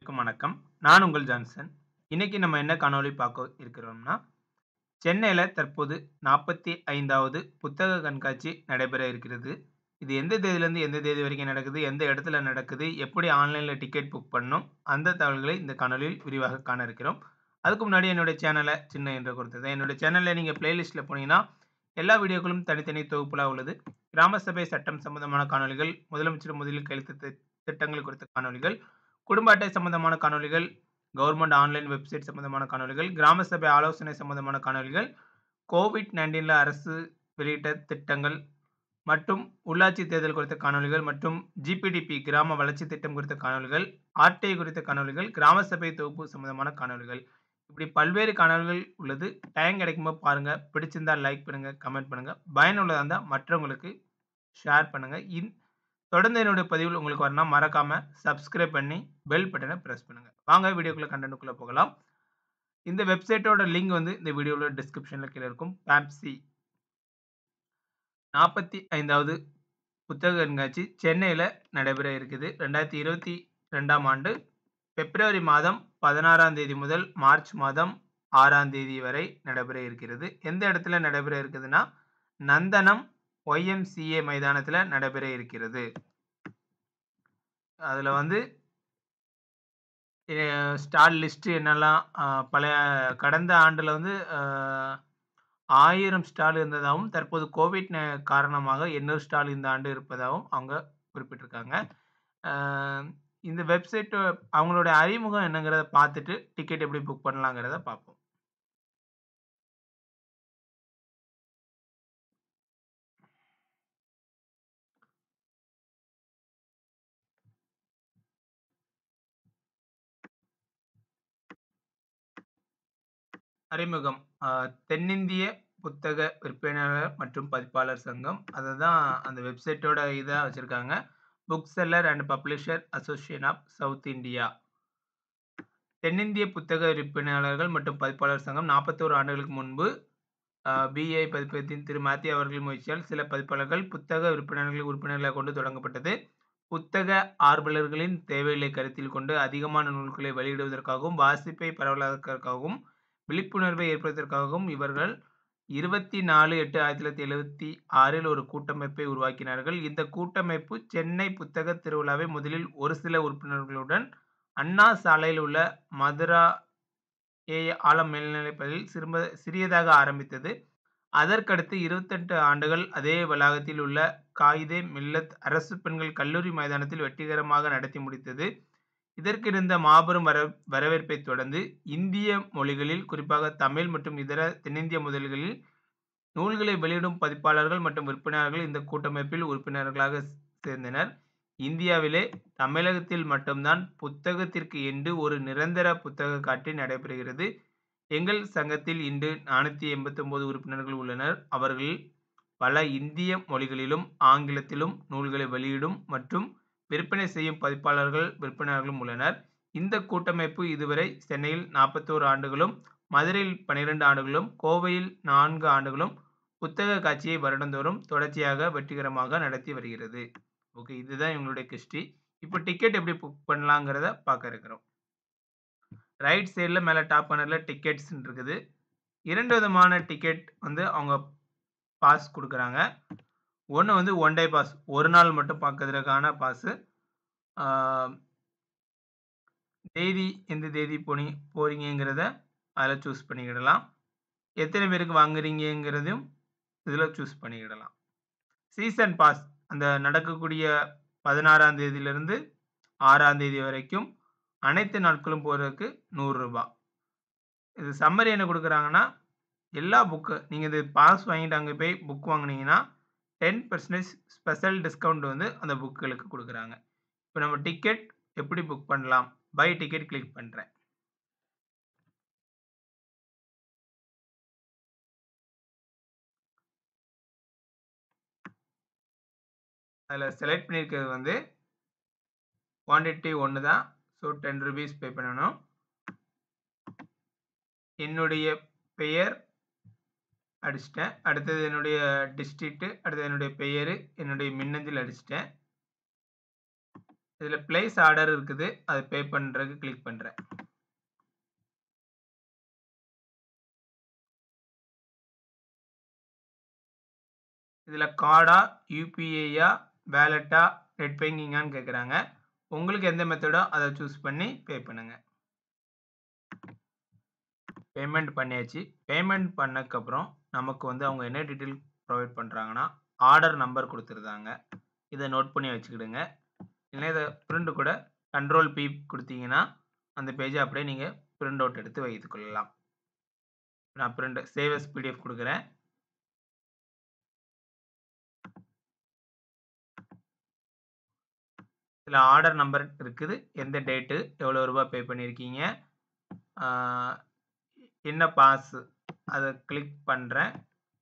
அனைவருக்கும் வணக்கம். நான் உங்கள் ஜான்சன். இன்னைக்கு நம்ம என்ன காணொளி பார்க்க இருக்கிறோம்னா, சென்னையில தற்போது 45வது புத்தக கண்காட்சி நடைபெற இருக்கிறது. இது எந்த தேதியிலிருந்து எந்த தேதி வரைக்கும் நடக்குது? எந்த இடத்துல நடக்குது? எப்படி ஆன்லைன்ல டிக்கெட் புக் பண்ணணும்? அந்த தகவல்களை இந்த காணொளியில் விரிவாக காண இருக்கிறோம். அதுக்கு முன்னாடி என்னுடைய சேனல சின்ன இன்ட்ரோ கொடுத்துருந்தேன். என்னுடைய சேனல்ல நீங்க பிளேலிஸ்ட்ல போனீங்கன்னா, எல்லா வீடியோக்களும் தனித்தனி தொகுப்புலா உள்ளது. கிராம சபை சட்டம் சம்பந்தமான காணொளிகள், முதலமைச்சர் முதலில் கையெழுத்து தி திட்டங்கள் குறித்த காணொளிகள், குடும்ப அட்டை சம்பந்தமான காணொளிகள், கவர்ன்மெண்ட் ஆன்லைன் வெப்சைட் சம்பந்தமான காணொளிகள், கிராம சபை ஆலோசனை சம்பந்தமான காணொளிகள், கோவிட்-19ல அரசு வெளியிட்ட திட்டங்கள் மற்றும் உள்ளாட்சி தேர்தல் குறித்த காணொளிகள் மற்றும் ஜிபிடிபி கிராம வளர்ச்சி திட்டம் குறித்த காணொளிகள், ஆர்டிஐ குறித்த காணொளிகள், கிராம சபை தொகுப்பு சம்பந்தமான காணொளிகள். இப்படி பல்வேறு காணொளிகள் உள்ளது. டைம் கிடைக்கும்போது பாருங்க. பிடிச்சிருந்தா லைக் பண்ணுங்க, கமெண்ட் பண்ணுங்க. பயனுள்ளதா இருந்தா மற்றவங்களுக்கு ஷேர் பண்ணுங்க. இன் தொடர்ந்து என்னுடைய பதிவுகள் உங்களுக்கு வரணும்னா மறக்காம சப்ஸ்கிரைப் பண்ணி பெல் பட்டன பிரஸ் பண்ணுங்க. வாங்க வீடியோக்குள்ள கன்டென்ட்க்குள்ள போகலாம். இந்த வெப்சைட்டோட லிங்க் வந்து இந்த வீடியோல டிஸ்கிரிப்ஷன்ல கீழ இருக்கும். பேப்சி 45வது புத்தக கண்காட்சி சென்னையில நடைபெற இருக்குது. 2022ஆம் ஆண்டு பிப்ரவரி மாதம் 16ஆம் தேதி முதல் மார்ச் மாதம் 6ஆம் தேதி வரை நடைபெற இருக்கிறது. எந்த இடத்துல நடைபெற இருக்குதுன்னா, நந்தனம் ஒய்.எம்.சி.ஏ மைதானத்துல நடைபெற இருக்கிறது. அதுல வந்து எ ஸ்டால் லிஸ்ட் என்னெல்லாம் அ பழைய கடந்த ஆண்டுல வந்து அ 1000 ஸ்டால் இருந்ததாகவும், தற்போது கோவிட் ந காரணமாக 800 ஸ்டால் இந்த ஆண்டு இருப்பதாகவும் அவங்க குறிப்பிட்டிருக்காங்க. அ இந்த வெப்சைட் அவங்களுடைய அறிமுகம் என்னங்கிறத பார்த்துட்டு, டிக்கெட் எப்படி புக் பண்ணலாங்கிறத பார்ப்போம். அறிமுகம். அ தென்னிந்திய புத்தக விற்பனையாளர் மற்றும் பதிப்பாளர் சங்கம். அதுதான் அந்த வெப்சைட்டோட இதா வச்சிருக்காங்க. Book seller and publisher association of south India. தென்னிந்திய புத்தக விற்பனையாளர்கள் மற்றும் பதிப்பாளர் சங்கம் 41 ஆண்டுகளுக்கு முன்பு அ பி.ஐ. பதிப்பகத்தின் திரு. மேத்யூ அவர்களின் முயற்சியால் சில பதிப்பாளர்கள், புத்தக விற்பனையாளர்களை உறுப்பினர்களாக கொண்டு தொடங்கப்பட்டது. புத்தக ஆர்வலர்களின் தேவைகளை கருத்தில் கொண்டு அதிகமான நூல்களை வெளியிடுவதற்காகவும், வாசிப்பை பரவலாக்குவதற்காகவும், விழிப்புணர்வை ஏற்படுத்துவதற்காகவும் இவர்கள் 24/8/1976ல் ஒரு கூட்டமைப்பை உருவாக்கினார்கள். இந்த கூட்டமைப்பு சென்னை புத்தக திருவிழாவை முதலில் ஒரு சில உறுப்பினர்களுடன் அண்ணா சாலையில் உள்ள மதுரா ஏ. ஆலம் மேல்நிலைப் பள்ளியில் சிறும சிறியதாக ஆரம்பித்தது. அதற்கடுத்து 28 ஆண்டுகள் அதே வளாகத்தில் உள்ள காயிதே மில்லத் அரசு பெண்கள் கல்லூரி மைதானத்தில் வெற்றிகரமாக நடத்தி முடித்தது. இதற்கு இருந்த மாபெரும் வர வரவேற்பைத் தொடர்ந்து, இந்திய மொழிகளில் குறிப்பாக தமிழ் மற்றும் இதர தென்னிந்திய மொழிகளில் நூல்களை வெளியிடும் பதிப்பாளர்கள் மற்றும் விற்பனையாளர்கள் இந்த கூட்டமைப்பில் உறுப்பினர்களாக சேர்ந்தனர். இந்தியாவிலே தமிழகத்தில் மட்டும் தான் புத்தகத்திற்கு என்று ஒரு நிரந்தர புத்தக காட்சி நடைபெறுகிறது. எங்கள் சங்கத்தில் இன்று 489 உறுப்பினர்கள் உள்ளனர். அவர்களில் பல இந்திய மொழிகளிலும், ஆங்கிலத்திலும் நூல்களை வெளியிடும் மற்றும் விற்பனை செய்யும் பதிப்பாளர்கள், விற்பனையாளர்களும் உள்ளனர். இந்த கூட்டமைப்பு இதுவரை சென்னையில் 41 ஆண்டுகளும், மதுரையில் 12 ஆண்டுகளும், கோவையில் 4 ஆண்டுகளும் புத்தக காட்சியை வருடந்தோறும் தொடர்ச்சியாக வெற்றிகரமாக நடத்தி வருகிறது. ஓகே. இதுதான் இவங்களுடைய ஹிஸ்டரி. இப்போ டிக்கெட் எப்படி புக் பண்ணலாங்கிறத பார்க்க இருக்கிறோம். ரைட் சைடுல மேல டாப் கார்னர்ல டிக்கெட்ஸ்ன்னு இருக்குது. 2 விதமான டிக்கெட் வந்து அவங்க பாஸ் குடுக்குறாங்க. ஒண்ணு வந்து ஒன் டே பாஸ். ஒரு நாள் மட்டும் பார்க்கறதுக்கான பாஸு. ஆ தேதி எந்த தேதி போனி போறீங்கங்கிறத அதுல சூஸ் பண்ணிக்கிடலாம். எத்தனை பேருக்கு வாங்குறீங்கங்கிறதையும் இதுல சூஸ் பண்ணிக்கிடலாம். சீசன் பாஸ் அந்த நடக்கக்கூடிய 16ஆம் தேதியிலிருந்து 6ஆம் தேதி வரைக்கும் அனைத்து நாட்களும் போறதுக்கு ரூ. 100. இது சம்மரி என்ன குடுக்குறாங்கன்னா, எல்லா புக்கு நீங்க இது பாஸ் வாங்கிட்டு அங்க போய் புக் வாங்குனீங்கன்னா, 10% ஸ்பெஷல் டிஸ்கவுண்ட் வந்து அந்த புக்குகளுக்கு குடுக்குறாங்க. இப்ப நம்ம டிக்கெட் எப்படி புக் பண்ணலாம்? பை டிக்கெட் கிளிக் பண்றேன். அதுல செலக்ட் பண்ணியிருக்கிறது வந்து குவான்டிட்டி 1 தான். ஸோ ரூ. 10 பே பண்ணணும். என்னுடைய பெயர் அடிச்சுட்டேன். அடுத்தது என்னுடைய டிஸ்ட்ரிக்ட், அடுத்தது என்னுடைய பெயரு, என்னுடைய மின்னஞ்சல் அடிச்சுட்டேன். இதில பிளேஸ் ஆர்டர் இருக்குது. அத பே பண்றதுக்கு கிளிக் பண்றேன். இதில கார்டா, யுபிஐயா, வாலெட்டா, நெட் பேங்கிங்கான்னு கேட்குறாங்க. உங்களுக்கு எந்த மெத்தடோ அத சூஸ் பண்ணி பே பண்ணுங்க. பேமெண்ட் பண்ணியாச்சு. பேமெண்ட் பண்ணதுக்கப்புறம் நமக்கு வந்து அவங்க என்ன டீட்டெயில் ப்ரொவைட் பண்றாங்கன்னா, ஆர்டர் நம்பர் குடுத்துருந்தாங்க. இத நோட் பண்ணி வச்சுக்கிடுங்க. இல்ல இத பிரிண்ட் கூட கண்ட்ரோல் பி குடுத்தீங்கன்னா, அந்த பேஜ அப்படியே நீங்க பிரிண்ட் அவுட் எடுத்து வைத்துக் கொள்ளலாம். நான் பிரிண்ட் சேவ் அஸ் பிடிஎஃப் குடுக்குறேன். இதில ஆர்டர் நம்பர் இருக்குது. எந்த டேட்டு, எவ்வளோ ரூபா பே பண்ணியிருக்கீங்க. ஆ என்ன பாஸ் அத கிளிக் பண்றேன்.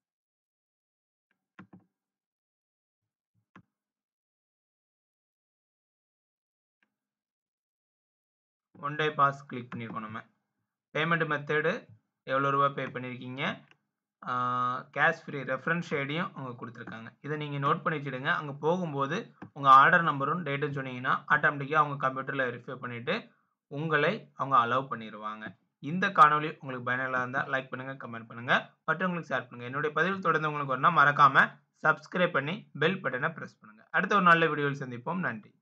ஒன் டே பாஸ் கிளிக் பண்ணியிருக்கோம் நம்ம. பேமெண்ட் மெத்தடு எவ்வளோ ரூபா பே பண்ணியிருக்கீங்க. ஆ கேஷ் ஃப்ரீ ரெஃபரன்ஸ் ஐடியும் அவங்க குடுத்துருக்காங்க. இத நீங்க நோட் பண்ணி வச்சுடுங்க. அங்க போகும்போது உங்க ஆர்டர் நம்பரும், டேட்டும் சொன்னீங்கன்னா, ஆட்டோமேட்டிக்கா அவங்க கம்ப்யூட்டர்ல வெரிஃபை பண்ணிட்டு, உங்களை அவங்க அலோவ் பண்ணிருவாங்க. இந்த காணொளி உங்களுக்கு பயனுள்ளதா இருந்தா லைக் பண்ணுங்க, கமெண்ட் பண்ணுங்க. மற்றவங்களுக்கு ஷேர் பண்ணுங்க. என்னுடைய பதிவு தொடர்ந்து உங்களுக்கு வரணும்னா மறக்காம சப்ஸ்கிரைப் பண்ணி பெல் பட்டன பிரஸ் பண்ணுங்க. அடுத்த ஒரு நல்ல வீடியோவில் சந்திப்போம். நன்றி.